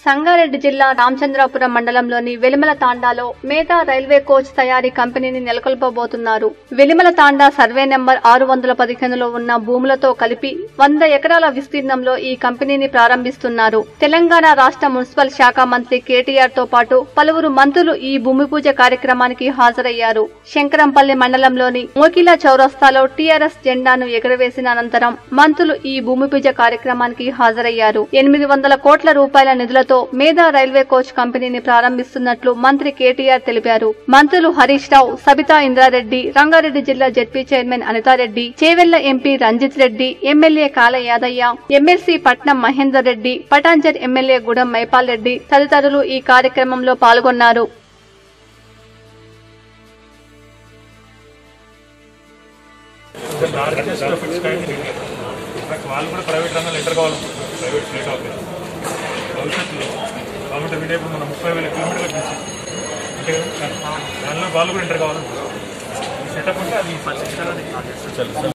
సంగారెడ్డి జిల్లా రామచంద్రాపురం మండలంలోని వెలిమల తాండాలో మేధా రైల్వే కోచ్ తయారీ కంపెనీని నెలకొల్పబోతున్నారు వెలిమల తాండా సర్వే నెంబర్ ఆరు వందల పదిహేనులో ఉన్న భూములతో కలిపి వంద ఎకరాల విస్తీర్ణంలో ఈ కంపెనీని ప్రారంభిస్తున్నారు తెలంగాణ రాష్ట్ర మున్సిపల్ శాఖ మంత్రి కేటీఆర్ తో పాటు పలువురు మంత్రులు ఈ భూమి పూజ కార్యక్రమానికి హాజరయ్యారు శంకరంపల్లి మండలంలోని మోకిలా చౌరస్తాలో టీఆర్ఎస్ జెండాను ఎగురవేసిన అనంతరం మంత్రులు ఈ భూమి పూజ కార్యక్రమానికి హాజరయ్యారు ఎనిమిది వందల కోట్ల రూపాయల నిధులతో మేధా రైల్వే కోచ్ కంపెనీని ప్రారంభిస్తున్నట్లు మంత్రి కేటీఆర్ తెలిపారు మంత్రులు హరీష్ రావు సబితా ఇంద్రారెడ్డి రంగారెడ్డి జిల్లా ZP chairman Anitha Reddy Chevella MP Ranjith Reddy MLA Kale Yadaiah MLC Patnam Mahender Reddy పటాంజర్ ఎమ్మెల్యే గుడం మైపాల్ రెడ్డి తదితరులు ఈ కార్యక్రమంలో పాల్గొన్నారు ఆర్కిటెక్చర్ ఫిక్స్ కైండ్ వాళ్ళు కూడా ప్రైవేట్ రంగంలో ఎంటర్ కావాలి ప్రైవేట్ స్టేట్ ఆఫ్ భవిష్యత్తులో కాబట్టి వీడే ఇప్పుడు మనం ముప్పై వేల కిలోమీటర్లకు మించి అంటే దానిలో వాళ్ళు కూడా ఎంటర్ కావాలి సెటప్ ఉంటే అది